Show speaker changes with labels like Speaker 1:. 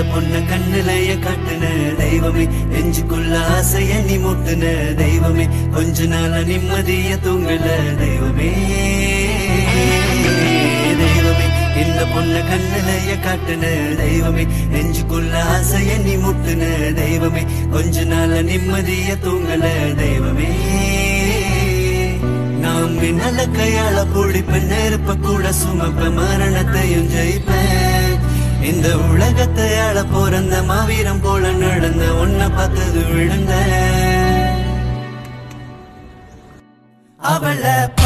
Speaker 1: பொண்ண கண்ணுலைய காட்டுன தெய்வமே நெஞ்சுக்குள்ள ஆசைய நீ முட்டுன தெய்வமே கொஞ்ச நாள நிம்மதிய தூங்கல தெய்வமே தெய்வமே இந்த பொண்ண கண்ணுலைய காட்டுன தெய்வமே நெஞ்சுக்குள்ள ஆசைய நீ முட்டுன தெய்வமே கொஞ்ச நாள நிம்மதிய தூங்கல தெய்வமே நாம் மின்னல கையாள பிடிப்பேன் நெருப்ப கூட சுமப்ப மரணத்தையும் ஜெயிப்பேன் இந்த உலகத்தை ஆள பிறந்த மாவீரம் போல நடந்த உன்னை பார்த்தது விழுந்த அவளை